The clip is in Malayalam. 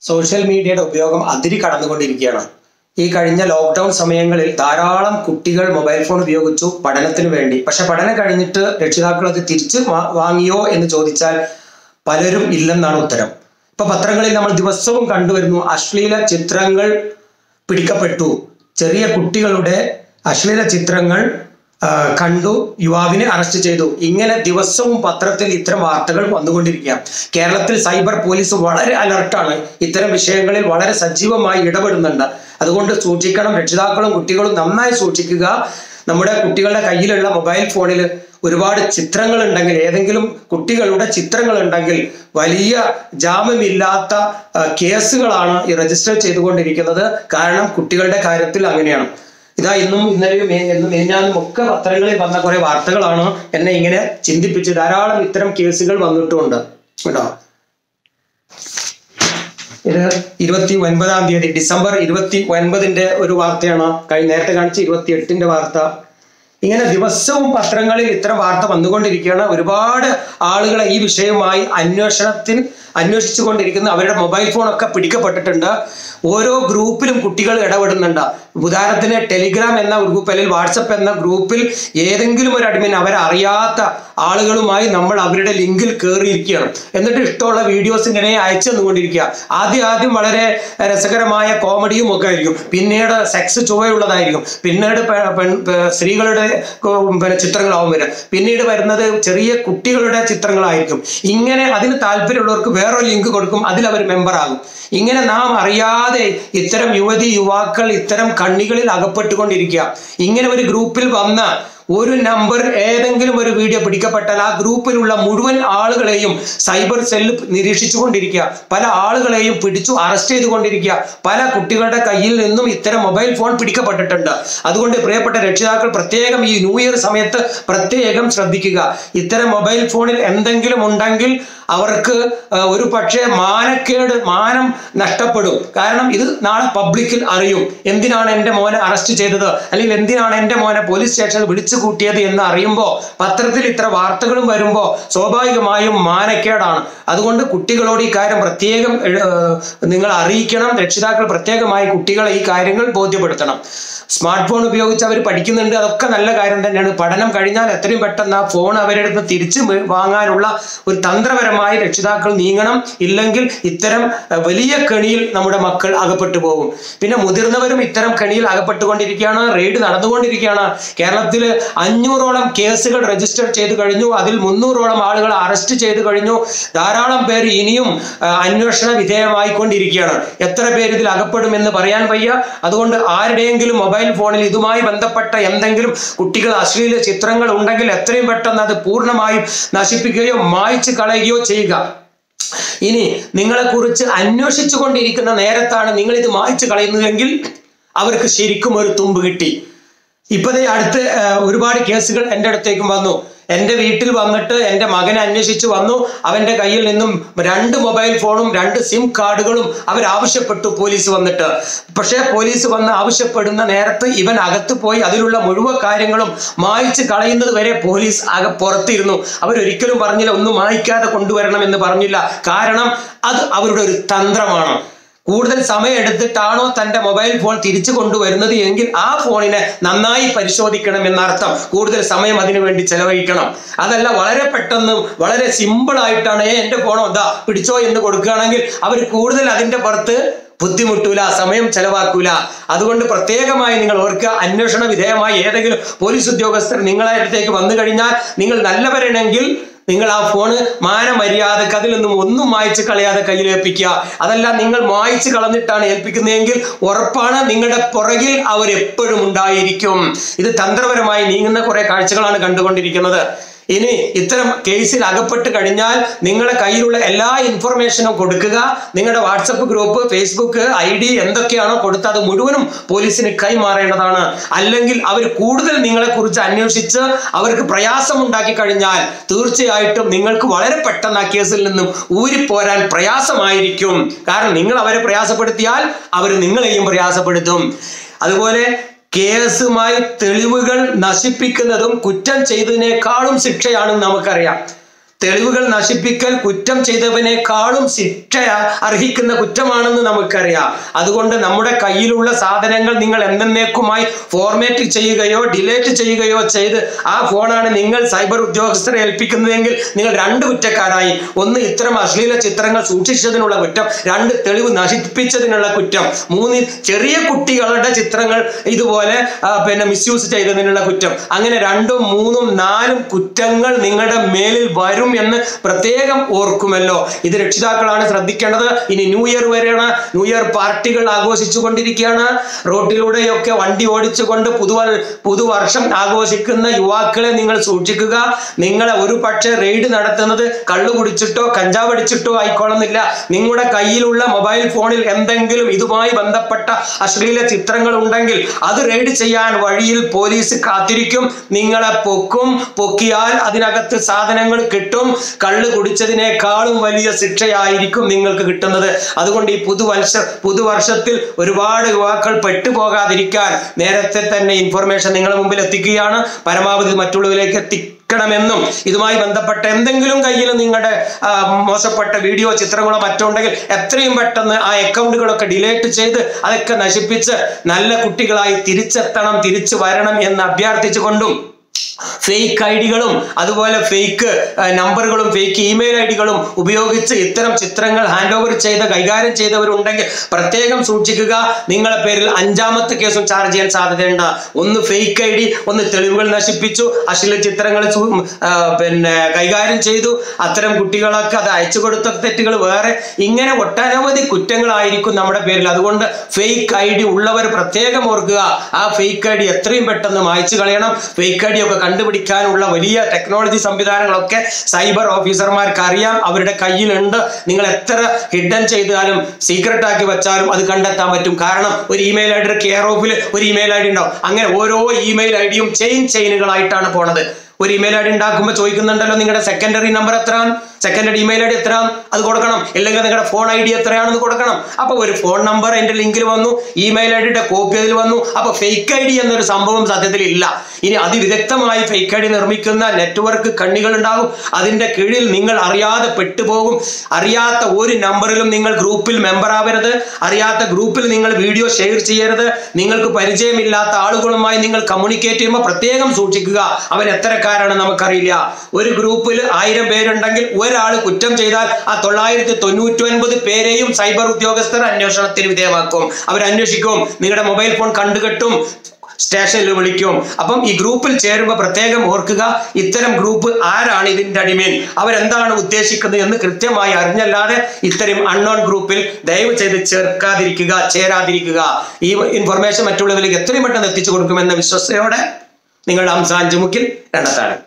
സോഷ്യൽ മീഡിയയുടെ ഉപയോഗം അതിരി കടന്നുകൊണ്ടിരിക്കുകയാണ് ഈ കഴിഞ്ഞ ലോക്ക്ഡൗൺ സമയങ്ങളിൽ ധാരാളം കുട്ടികൾ മൊബൈൽ ഫോൺ ഉപയോഗിച്ചു പഠനത്തിന് വേണ്ടി പക്ഷെ പഠനം കഴിഞ്ഞിട്ട് രക്ഷിതാക്കൾ അത് തിരിച്ചു വാ- വാങ്ങിയോ എന്ന് ചോദിച്ചാൽ പലരും ഇല്ലെന്നാണ് ഉത്തരം ഇപ്പൊ പത്രങ്ങളിൽ നമ്മൾ ദിവസവും കണ്ടുവരുന്നു അശ്ലീല ചിത്രങ്ങൾ പിടിക്കപ്പെട്ടു ചെറിയ കുട്ടികളുടെ അശ്ലീല ചിത്രങ്ങൾ ആ, കണ്ടു യുവാവിനെ അറസ്റ്റ് ചെയ്തു ഇങ്ങനെ ദിവസവും പത്രത്തിൽ ഇത്തരം വാർത്തകൾ വന്നുകൊണ്ടിരിക്കുക കേരളത്തിൽ സൈബർ പോലീസ് വളരെ അലർട്ടാണ് ഇത്തരം വിഷയങ്ങളിൽ വളരെ സജീവമായി ഇടപെടുന്നുണ്ട് അതുകൊണ്ട് സൂക്ഷിക്കണം രക്ഷിതാക്കളും കുട്ടികളും നന്നായി സൂക്ഷിക്കുക നമ്മുടെ കുട്ടികളുടെ കയ്യിലുള്ള മൊബൈൽ ഫോണിൽ ഒരുപാട് ചിത്രങ്ങൾ ഉണ്ടെങ്കിൽ ഏതെങ്കിലും കുട്ടികളുടെ ചിത്രങ്ങൾ ഉണ്ടെങ്കിൽ വലിയ ജാമ്യമില്ലാത്ത ആ, കേസുകളാണ് ഈ രജിസ്റ്റർ ചെയ്തുകൊണ്ടിരിക്കുന്നത് കാരണം കുട്ടികളുടെ കാര്യത്തിൽ അങ്ങനെയാണ് ഇതാ ഇന്നും ഇന്നലെയും മേ- എന്നും മെനിഞ്ഞാന്നും ഒക്കെ പത്രങ്ങളിൽ വന്ന കുറെ വാർത്തകളാണ് എന്നെ ഇങ്ങനെ ചിന്തിപ്പിച്ച് ധാരാളം ഇത്തരം കേസുകൾ വന്നിട്ടുമുണ്ട് കേട്ടോ ഇത് ഇരുപത്തി ഒൻപതാം തീയതി ഡിസംബർ ഇരുപത്തി ഒൻപതിന്റെ ഒരു വാർത്തയാണ് കഴിഞ്ഞ നേരത്തെ കാണിച്ച ഇരുപത്തി എട്ടിന്റെ വാർത്ത ഇങ്ങനെ ദിവസവും പത്രങ്ങളിൽ ഇത്തരം വാർത്ത വന്നുകൊണ്ടിരിക്കുകയാണ് ഒരുപാട് ആളുകളെ ഈ വിഷയവുമായി അന്വേഷണത്തിൽ അന്വേഷിച്ചു കൊണ്ടിരിക്കുന്ന അവരുടെ മൊബൈൽ ഫോൺ ഒക്കെ പിടിക്കപ്പെട്ടിട്ടുണ്ട് ഓരോ ഗ്രൂപ്പിലും കുട്ടികൾ ഇടപെടുന്നുണ്ട് ഉദാഹരണത്തിന് ടെലിഗ്രാം എന്ന ഗ്രൂപ്പ് അല്ലെങ്കിൽ വാട്സപ്പ് എന്ന ഗ്രൂപ്പിൽ ഏതെങ്കിലും ഒരു അഡ്മിൻ അവരെ അറിയാത്ത ആളുകളുമായി നമ്മൾ അവരുടെ ലിങ്കിൽ കയറിയിരിക്കുകയാണ് എന്നിട്ട് ഇഷ്ടമുള്ള വീഡിയോസ് ഇങ്ങനെ അയച്ചു തന്നുകൊണ്ടിരിക്കുക ആദ്യം ആദ്യം വളരെ രസകരമായ കോമഡിയും ഒക്കെ ആയിരിക്കും പിന്നീട് സെക്സ് ചുവയുള്ളതായിരിക്കും പിന്നീട് പെ- പെൺ- പെ- സ്ത്രീകളുടെ കോ- പിന്നെ ചിത്രങ്ങളാവും വരിക പിന്നീട് വരുന്നത് ചെറിയ കുട്ടികളുടെ ചിത്രങ്ങളായിരിക്കും ഇങ്ങനെ അതിന് താല്പര്യമുള്ളവർക്ക് വേറൊരു ലിങ്ക് കൊടുക്കും അതിൽ അവർ മെമ്പർ ആകും ഇങ്ങനെ നാം അറിയാതെ ഇത്തരം യുവതി യുവാക്കൾ ഇത്തരം കണ്ണികളിൽ അകപ്പെട്ടുകൊണ്ടിരിക്കുക ഇങ്ങനെ ഒരു ഗ്രൂപ്പിൽ വന്ന ഒരു നമ്പർ ഏതെങ്കിലും ഒരു വീഡിയോ പിടിക്കപ്പെട്ടാൽ ആ ഗ്രൂപ്പിലുള്ള മുഴുവൻ ആളുകളെയും സൈബർ സെല്ല് നിരീക്ഷിച്ചു കൊണ്ടിരിക്കുക പല ആളുകളെയും പിടിച്ചു അറസ്റ്റ് ചെയ്തുകൊണ്ടിരിക്കുക പല കുട്ടികളുടെ കയ്യിൽ നിന്നും ഇത്തരം മൊബൈൽ ഫോൺ പിടിക്കപ്പെട്ടിട്ടുണ്ട് അതുകൊണ്ട് പ്രിയപ്പെട്ട രക്ഷിതാക്കൾ പ്രത്യേകം ഈ ന്യൂ ഇയർ സമയത്ത് പ്രത്യേകം ശ്രദ്ധിക്കുക ഇത്തരം മൊബൈൽ ഫോണിൽ എന്തെങ്കിലും ഉണ്ടെങ്കിൽ അവർക്ക് ആ, ഒരു പക്ഷേ മാനക്കേട് മാനം നഷ്ടപ്പെടും കാരണം ഇത് നാളെ പബ്ലിക്കിൽ അറിയും എന്തിനാണ് എൻ്റെ മോനെ അറസ്റ്റ് ചെയ്തത് അല്ലെങ്കിൽ എന്തിനാണ് എൻ്റെ മോനെ പോലീസ് സ്റ്റേഷനിൽ വിളിച്ചു കൂട്ടിയത് എന്ന് അറിയുമ്പോൾ പത്രത്തിൽ ഇത്ര വാർത്തകളും വരുമ്പോൾ സ്വാഭാവികമായും മാനക്കേടാണ് അതുകൊണ്ട് കുട്ടികളോട് ഈ കാര്യം പ്രത്യേകം എഴ- ഏർ നിങ്ങൾ അറിയിക്കണം രക്ഷിതാക്കൾ പ്രത്യേകമായി കുട്ടികളെ ഈ കാര്യങ്ങൾ ബോധ്യപ്പെടുത്തണം സ്മാർട്ട് ഫോൺ ഉപയോഗിച്ച് അവർ പഠിക്കുന്നുണ്ട് അതൊക്കെ നല്ല കാര്യം തന്നെയാണ് പഠനം കഴിഞ്ഞാൽ എത്രയും പെട്ടെന്ന് ആ ഫോൺ അവരുടെ അടുത്ത് തിരിച്ചു മേ- വാങ്ങാനുള്ള ഒരു തന്ത്രപരമായി രക്ഷിതാക്കൾ നീങ്ങണം ഇല്ലെങ്കിൽ ഇത്തരം അഹ്, വലിയ കെണിയിൽ നമ്മുടെ മക്കൾ അകപ്പെട്ടു പോകും പിന്നെ മുതിർന്നവരും ഇത്തരം കെണിയിൽ അകപ്പെട്ടുകൊണ്ടിരിക്കുകയാണ് റെയ്ഡ് നടന്നുകൊണ്ടിരിക്കുകയാണ് കേരളത്തിൽ അഞ്ഞൂറോളം കേസുകൾ രജിസ്റ്റർ ചെയ്തു കഴിഞ്ഞു അതിൽ മുന്നൂറോളം ആളുകൾ അറസ്റ്റ് ചെയ്തു കഴിഞ്ഞു ധാരാളം പേര് ഇനിയും ആ, അന്വേഷണ വിധേയമായിക്കൊണ്ടിരിക്കുകയാണ് എത്ര പേര് ഇതിൽ അകപ്പെടുമെന്ന് പറയാൻ വയ്യ അതുകൊണ്ട് ആരുടെയെങ്കിലും മൊബൈൽ ഫോണിൽ ഇതുമായി ബന്ധപ്പെട്ട എന്തെങ്കിലും കുട്ടികൾ അശ്ലീല ചിത്രങ്ങൾ ഉണ്ടെങ്കിൽ എത്രയും പെട്ടെന്ന് അത് പൂർണ്ണമായും നശിപ്പിക്കുകയോ മായ്ച്ചു കളയുകയോ ചെയ്യുക ഇനി നിങ്ങളെക്കുറിച്ച് അന്വേഷിച്ചു കൊണ്ടിരിക്കുന്ന നേരത്താണ് നിങ്ങൾ ഇത് മായ്ച്ചു കളയുന്നതെങ്കിൽ അവർക്ക് ശരിക്കും ഒരു തുമ്പ് കിട്ടി ഇപ്പതേ അടുത്ത് ആ, ഒരുപാട് കേസുകൾ എൻ്റെ അടുത്തേക്കും വന്നു എൻ്റെ വീട്ടിൽ വന്നിട്ട് എൻ്റെ മകനെ അന്വേഷിച്ചു വന്നു അവൻ്റെ കയ്യിൽ നിന്നും രണ്ട് മൊബൈൽ ഫോണും രണ്ട് സിം കാർഡുകളും അവരാവശ്യപ്പെട്ടു പോലീസ് വന്നിട്ട് പക്ഷേ പോലീസ് വന്ന് ആവശ്യപ്പെടുന്ന നേരത്ത് ഇവൻ അകത്ത് പോയി അതിലുള്ള മുഴുവൻ കാര്യങ്ങളും മായ്ച്ച് കളയുന്നത് വരെ പോലീസ് അക പുറത്തിരുന്നു അവരൊരിക്കലും പറഞ്ഞില്ല ഒന്നും മായ്ക്കാതെ കൊണ്ടുവരണം എന്ന് പറഞ്ഞില്ല കാരണം അത് അവരുടെ ഒരു തന്ത്രമാണ് കൂടുതൽ സമയം എടുത്തിട്ടാണോ തന്റെ മൊബൈൽ ഫോൺ തിരിച്ചു കൊണ്ടുവരുന്നത് എങ്കിൽ ആ ഫോണിനെ നന്നായി പരിശോധിക്കണം എന്നർത്ഥം കൂടുതൽ സമയം അതിനു വേണ്ടി ചെലവഴിക്കണം അതല്ല വളരെ പെട്ടെന്ന് വളരെ സിമ്പിൾ ആയിട്ടാണ് "ഏ, എന്റെ ഫോണോ ഇതാ പിടിച്ചോ എന്ന് കൊടുക്കുകയാണെങ്കിൽ അവർ കൂടുതൽ അതിന്റെ പുറത്ത് ബുദ്ധിമുട്ടൂല സമയം ചെലവാക്കൂല അതുകൊണ്ട് പ്രത്യേകമായി നിങ്ങൾ ഓർക്കുക അന്വേഷണ വിധേയമായി ഏതെങ്കിലും പോലീസ് ഉദ്യോഗസ്ഥർ നിങ്ങളെ അടുത്തേക്ക് വന്നു കഴിഞ്ഞാൽ നിങ്ങൾ നല്ലവരാണെങ്കിൽ നിങ്ങൾ ആ ഫോണ് മാനമര്യാദക്ക് അതിൽ നിന്നും ഒന്നും മായ്ച്ച് കളയാതെ കയ്യിൽ ഏൽപ്പിക്കുക അതല്ല നിങ്ങൾ മായ്ച്ച് കളഞ്ഞിട്ടാണ് ഏൽപ്പിക്കുന്നതെങ്കിൽ ഉറപ്പാണ് നിങ്ങളുടെ പുറകിൽ അവർ എപ്പോഴും ഉണ്ടായിരിക്കും ഇത് തന്ത്രപരമായി നീങ്ങുന്ന കുറെ കാഴ്ചകളാണ് കണ്ടുകൊണ്ടിരിക്കുന്നത് ഇനി ഇത്തരം കേസിൽ അകപ്പെട്ട് കഴിഞ്ഞാൽ നിങ്ങളുടെ കയ്യിലുള്ള എല്ലാ ഇൻഫർമേഷനും കൊടുക്കുക നിങ്ങളുടെ WhatsApp group Facebook I D എന്തൊക്കെയാണോ കൊടുത്ത് അത് മുഴുവനും പോലീസിന് കൈമാറേണ്ടതാണ് അല്ലെങ്കിൽ അവർ കൂടുതൽ നിങ്ങളെ കുറിച്ച് അന്വേഷിച്ച് അവർക്ക് പ്രയാസം ഉണ്ടാക്കി കഴിഞ്ഞാൽ തീർച്ചയായിട്ടും നിങ്ങൾക്ക് വളരെ പെട്ടെന്ന് ആ കേസിൽ നിന്നും ഊരിപ്പോരാൻ പ്രയാസമായിരിക്കും കാരണം നിങ്ങൾ അവരെ പ്രയാസപ്പെടുത്തിയാൽ അവർ നിങ്ങളെയും പ്രയാസപ്പെടുത്തും അതുപോലെ കേസുമായി തെളിവുകൾ നശിപ്പിക്കുന്നതും കുറ്റം ചെയ്തതിനേക്കാളും ശിക്ഷയാണെന്ന് നമുക്കറിയാം തെളിവുകൾ നശിപ്പിക്കൽ കുറ്റം ചെയ്തവനേക്കാളും ശിക്ഷ അർഹിക്കുന്ന കുറ്റമാണെന്ന് നമുക്കറിയാം അതുകൊണ്ട് നമ്മുടെ കയ്യിലുള്ള സാധനങ്ങൾ നിങ്ങൾ എന്നേക്കുമായി ഫോർമാറ്റ് ചെയ്യുകയോ ഡിലേറ്റ് ചെയ്യുകയോ ചെയ്ത് ആ ഫോണാണ് നിങ്ങൾ സൈബർ ഉദ്യോഗസ്ഥരെ ഏൽപ്പിക്കുന്നതെങ്കിൽ നിങ്ങൾ രണ്ട് കുറ്റക്കാരായി ഒന്ന് ഇത്തരം അശ്ലീല ചിത്രങ്ങൾ സൂക്ഷിച്ചതിനുള്ള കുറ്റം രണ്ട് തെളിവ് നശിപ്പിച്ചതിനുള്ള കുറ്റം മൂന്ന് ചെറിയ കുട്ടികളുടെ ചിത്രങ്ങൾ ഇതുപോലെ ആ, പിന്നെ മിസ്യൂസ് ചെയ്തതിനുള്ള കുറ്റം അങ്ങനെ രണ്ടും മൂന്നും നാലും കുറ്റങ്ങൾ നിങ്ങളുടെ മേലിൽ വരും എന്ന് പ്രത്യേകം ഓർക്കുമല്ലോ ഇത് രക്ഷിതാക്കളാണ് ശ്രദ്ധിക്കേണ്ടത് ഇനി ന്യൂ ഇയർ വരെയാണ് ന്യൂ ഇയർ പാർട്ടികൾ ആഘോഷിച്ചു കൊണ്ടിരിക്കുകയാണ് റോട്ടിലൂടെയൊക്കെ വണ്ടി ഓടിച്ചുകൊണ്ട് പുതുവ പുതുവർഷം ആഘോഷിക്കുന്ന യുവാക്കളെ നിങ്ങൾ സൂക്ഷിക്കുക നിങ്ങളെ ഒരു പക്ഷേ റെയ്ഡ് നടത്തുന്നത് കള്ളു കുടിച്ചിട്ടോ കഞ്ചാവ് അടിച്ചിട്ടോ ആയിക്കോളുന്നില്ല നിങ്ങളുടെ കയ്യിലുള്ള മൊബൈൽ ഫോണിൽ എന്തെങ്കിലും ഇതുമായി ബന്ധപ്പെട്ട അശ്ലീല ചിത്രങ്ങൾ ഉണ്ടെങ്കിൽ അത് റെയ്ഡ് ചെയ്യാൻ വഴിയിൽ പോലീസ് കാത്തിരിക്കും നിങ്ങളെ പൊക്കും പൊക്കിയാൽ അതിനകത്ത് സാധനങ്ങൾ കിട്ടും കള്ള് കുടിച്ചതിനേക്കാളും വലിയ ശിക്ഷയായിരിക്കും നിങ്ങൾക്ക് കിട്ടുന്നത് അതുകൊണ്ട് ഈ പുതുവർഷ പുതുവർഷത്തിൽ ഒരുപാട് യുവാക്കൾ പെട്ടുപോകാതിരിക്കാൻ നേരത്തെ തന്നെ ഇൻഫർമേഷൻ നിങ്ങളുടെ മുമ്പിൽ എത്തിക്കുകയാണ് പരമാവധി മറ്റുള്ളവരിലേക്ക് എത്തിക്കണമെന്നും ഇതുമായി ബന്ധപ്പെട്ട എന്തെങ്കിലും കയ്യിൽ നിങ്ങളുടെ ആ, മോശപ്പെട്ട വീഡിയോ ചിത്രങ്ങളോ മറ്റോ ഉണ്ടെങ്കിൽ എത്രയും പെട്ടെന്ന് ആ അക്കൗണ്ടുകളൊക്കെ ഡിലേറ്റ് ചെയ്ത് അതൊക്കെ നശിപ്പിച്ച് നല്ല കുട്ടികളായി തിരിച്ചെത്തണം തിരിച്ചു വരണം എന്ന് അഭ്യർത്ഥിച്ചുകൊണ്ടും ഫേക്ക് ഐ ഡികളും അതുപോലെ ഫേക്ക് നമ്പറുകളും ഫേക്ക് ഇമെയിൽ ഐ ഡികളും ഉപയോഗിച്ച് ഇത്തരം ചിത്രങ്ങൾ ഹാൻഡ് ഓവർ ചെയ്ത കൈകാര്യം ചെയ്തവരുണ്ടെങ്കിൽ പ്രത്യേകം സൂക്ഷിക്കുക നിങ്ങളെ പേരിൽ അഞ്ചാമത്തെ കേസും ചാർജ് ചെയ്യാൻ സാധ്യതയുണ്ട് ഒന്ന് ഫേക്ക് ഐ ഡി ഒന്ന് തെളിവുകൾ നശിപ്പിച്ചു അശ്ലീല ചിത്രങ്ങൾ സു- ആ, പിന്നെ കൈകാര്യം ചെയ്തു അത്തരം കുട്ടികളൊക്കെ അത് അയച്ചു കൊടുത്ത തെറ്റുകൾ വേറെ ഇങ്ങനെ ഒട്ടനവധി കുറ്റങ്ങളായിരിക്കും നമ്മുടെ പേരിൽ അതുകൊണ്ട് ഫേക്ക് ഐ ഡി ഉള്ളവർ പ്രത്യേകം ഓർക്കുക ആ ഫേക്ക് ഐ ഡി എത്രയും പെട്ടെന്ന് മായ്ച്ചു കളയണം ഫേക്ക് ഐ ഡി ഒക്കെ കണ്ടുപിടിക്കാനുള്ള വലിയ ടെക്നോളജി സംവിധാനങ്ങളൊക്കെ സൈബർ ഓഫീസർമാർക്ക് അറിയാം അവരുടെ കയ്യിലുണ്ട് നിങ്ങൾ എത്ര ഹിഡൻ ചെയ്താലും സീക്രട്ട് ആക്കി വെച്ചാലും അത് കണ്ടെത്താൻ പറ്റും കാരണം ഒരു ഇമെയിൽ ഐ ഡിയുടെ കെയർ ഓഫിൽ ഒരു ഇമെയിൽ ഐ ഡി ഉണ്ടാവും അങ്ങനെ ഓരോ ഇമെയിൽ ഐ ഡിയും ചെയിൻ ചെയിനുകളായിട്ടാണ് പോണത് ഒരു ഇമെയിൽ ഐ ഡി ഉണ്ടാക്കുമ്പോൾ ചോദിക്കുന്നുണ്ടല്ലോ നിങ്ങളുടെ സെക്കൻഡറി നമ്പർ എത്രയാണ് സെക്കൻഡറി ഇമെയിൽ ഐ ഡി എത്രയാണ് അത് കൊടുക്കണം ഇല്ലെങ്കിൽ നിങ്ങളുടെ ഫോൺ ഐ ഡി എത്രയാണെന്ന് കൊടുക്കണം അപ്പൊ ഒരു ഫോൺ നമ്പർ എന്റെ ലിങ്കിൽ വന്നു ഇമെയിൽ ഐ ഡിയുടെ കോപ്പി അതിൽ വന്നു അപ്പൊ ഫേക്ക് ഐ ഡി എന്നൊരു സംഭവം സത്യത്തിൽ ഇല്ല ഇനി അതിവിദഗ്ധമായി ഫേക്ക് ഐ ഡി നിർമ്മിക്കുന്ന നെറ്റ്വർക്ക് കണ്ണികൾ ഉണ്ടാകും അതിന്റെ കീഴിൽ നിങ്ങൾ അറിയാതെ പെട്ടുപോകും അറിയാത്ത ഒരു നമ്പറിലും നിങ്ങൾ ഗ്രൂപ്പിൽ മെമ്പർ ആവരുത് അറിയാത്ത ഗ്രൂപ്പിൽ നിങ്ങൾ വീഡിയോ ഷെയർ ചെയ്യരുത് നിങ്ങൾക്ക് പരിചയമില്ലാത്ത ആളുകളുമായി നിങ്ങൾ കമ്മ്യൂണിക്കേറ്റ് ചെയ്യുമ്പോൾ പ്രത്യേകം സൂക്ഷിക്കുക അവൻ എത്രക്കാരാണ് നമുക്കറിയില്ല ഒരു ഗ്രൂപ്പിൽ ആയിരം പേരുണ്ടെങ്കിൽ ഒരാൾ കുറ്റം ചെയ്താൽ ആ തൊള്ളായിരത്തി തൊണ്ണൂറ്റി ഒൻപത് പേരെയും സൈബർ ഉദ്യോഗസ്ഥർ അന്വേഷണത്തിന് വിധേയമാക്കും അവർ അന്വേഷിക്കും നിങ്ങളുടെ മൊബൈൽ ഫോൺ കണ്ടുകെട്ടും സ്റ്റേഷനിൽ വിളിക്കും അപ്പം ഈ ഗ്രൂപ്പിൽ ചേരുമ്പോൾ പ്രത്യേകം ഓർക്കുക ഇത്തരം ഗ്രൂപ്പ് ആരാണ് ഇതിന്റെ അടിമേൻ അവരെന്താണ് ഉദ്ദേശിക്കുന്നത് എന്ന് കൃത്യമായി അറിഞ്ഞല്ലാതെ ഇത്തരം അൺനോൺ ഗ്രൂപ്പിൽ ദയവ് ചെയ്ത് ചേർക്കാതിരിക്കുക ചേരാതിരിക്കുക ഈ ഇൻഫർമേഷൻ മറ്റുള്ളവരിലേക്ക് എത്രയും പെട്ടെന്ന് എത്തിച്ചു കൊടുക്കുമെന്ന വിശ്വസതയോടെ നിങ്ങൾ അംസാൻ ജുമുക്കിൽ രണ്ടത്താണ്